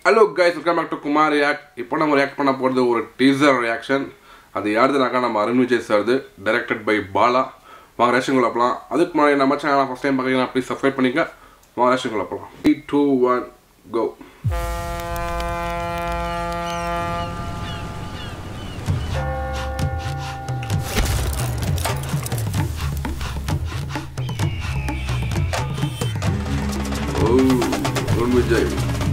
hello guys welcome back to Kumar react இப்போ நம்ம react பண்ண போகிறது ஒரு டீசர் ரியாக்ஷன் அது யாருதுனாக்கா நம்ம அருண் விஜய் சார்து டைரக்டட் பை பாலா வாங்க ரேஷன் குள்ள போகலாம் அதுக்கு முன்னாடி நம்ம சேனல் ஃபஸ்ட் டைம் பார்க்குறீங்கன்னா ப்ளீஸ் சப்ஸ்கிரைப் பண்ணிக்க வாங்க ரேஷன் குள்ள போகலாம் த்ரீ டூ ஒன் கோ ஓ அருண் விஜய்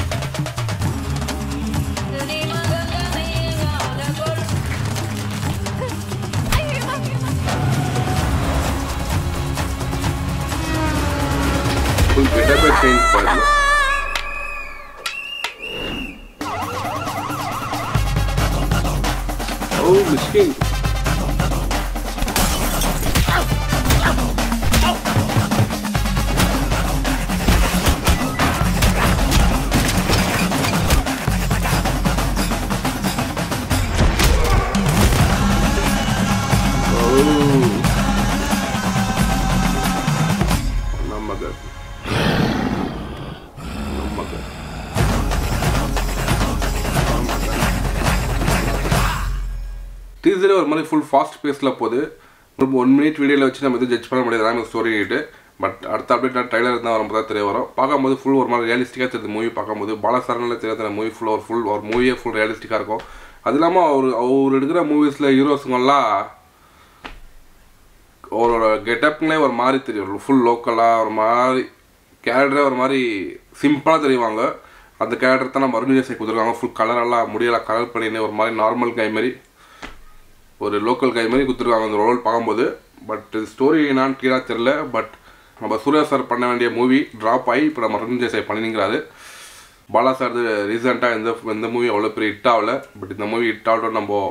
ஃபுல் கெட்டப்பே சேஞ்ச் பண்ணல ஓ மிஸ்கின் நமக்கு நமக்கு டீசரே ஒரு மாதிரி ஃபுல் ஃபாஸ்ட் பேஸில் போகுது ஒரு ஒன் மினிட் வீடியோவில் வச்சு நம்ம எதுவும் ஜட்ஜ் பண்ண முடியாது எல்லாமே ஸ்டோரிட்டு பட் அடுத்த அப்டேட் நான் ட்ரைலர் தான் வரும்போது தான் தெரிய வரும் பார்க்கும்போது ஃபுல் ஒரு மாதிரி ரியலிஸ்டிக்காக தெரியுது மூவி பார்க்கும்போது பாலசரனில் தெரியாத மூவி ஃபுல் ஒரு ஃபுல் ஒரு மூவியே ஃபுல் ரியலிஸ்டிக்காக இருக்கும் அது இல்லாமல் அவர் அவர் எடுக்கிற மூவிஸில் ஹீரோஸுங்கெல்லாம் அவரோட கெட்டப்னே ஒரு மாதிரி தெரியும் ஃபுல் லோக்கலாக ஒரு மாதிரி கேரக்டரே ஒரு மாதிரி சிம்பிளாக தெரிவாங்க அந்த கேரக்டர் தான் நம்ம அருண் விஜய் கொடுத்துருக்காங்க ஃபுல் கலரெல்லாம் முடியெல்லாம் கலர் பண்ணினே ஒரு மாதிரி நார்மல் கை மாதிரி ஒரு லோக்கல் கை மாதிரி கொடுத்துருக்காங்க அந்த ரோல் பார்க்கும்போது பட் ஸ்டோரி என்னான்னு கிளியராக தெரில பட் நம்ம சூர்யா சார் பண்ண வேண்டிய மூவி ட்ராப் ஆகி இப்போ நம்ம அருண் விஜய் சார் பண்ணிங்கிறாரு பாலா சார் ரீசெண்டாக எந்த எந்த மூவி அவ்வளோ பெரிய ஹிட் ஆகல பட் இந்த மூவி ஹிட் ஆகட்டும் நம்ம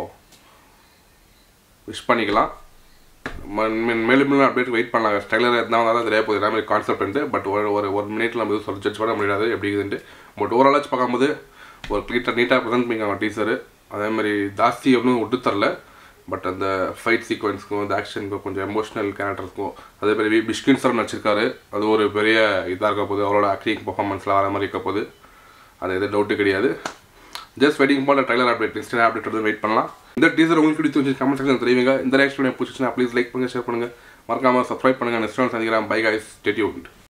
விஷ் பண்ணிக்கலாம் ம- மே- மேலும் மேலும் அப்டேட் வெயிட் பண்ணலாங்க ஸ்டைலர் எதுனா வந்தால் தான் தெரிய போகுது எல்லாமே கான்செப்ட் பட் ஒரு ஒரு ஒரு மினிட்ல நம்ம எதுவும் சொல்லி ஜட்ஜ் பண்ண முடியாது எப்படி இருக்குதுன்ட்டு பட் ஓவராலாச்சு பார்க்கும்போது ஒரு நீட்டாக நீட்டாக ப்ரெசென்ட் பண்ணிக்காங்க டீசரு அதே மாதிரி ஜாஸ்தி ஒன்றும் விட்டு தரல பட் அந்த ஃபைட் சீக்வன்ஸ்க்கும் அந்த ஆக்ஷனுக்கும் கொஞ்சம் எமோஷனல் கேரக்டர்ஸ்க்கும் அதே மாதிரி வி- பிஷ்கின் சார் நடிச்சிருக்காரு அது ஒரு பெரிய இதாக இருக்க போகுது அவரோட ஆக்டிங் பர்ஃபார்மன்ஸ்லாம் வர மாதிரி இருக்க போகுது அது எதுவும் டவுட்டு கிடையாது just waiting for trailer update instant update வந்து வெயிட் பண்ணலாம் இந்த டீசர் உங்களுக்கு பிடிச்சி கமெண்ட் செக்ஷன் தெரிவிங்க இந்த ரியாக்ஷன் பிடிச்சிச்சுன்னா ப்ளீஸ் லைக் பண்ணுங்க ஷேர் பண்ணுங்க மறக்காம சப்ஸ்கிரைப் பண்ணுங்க நெக்ஸ்ட் சந்திக்கிறேன் பை கைஸ் ஸ்டேட்யூட்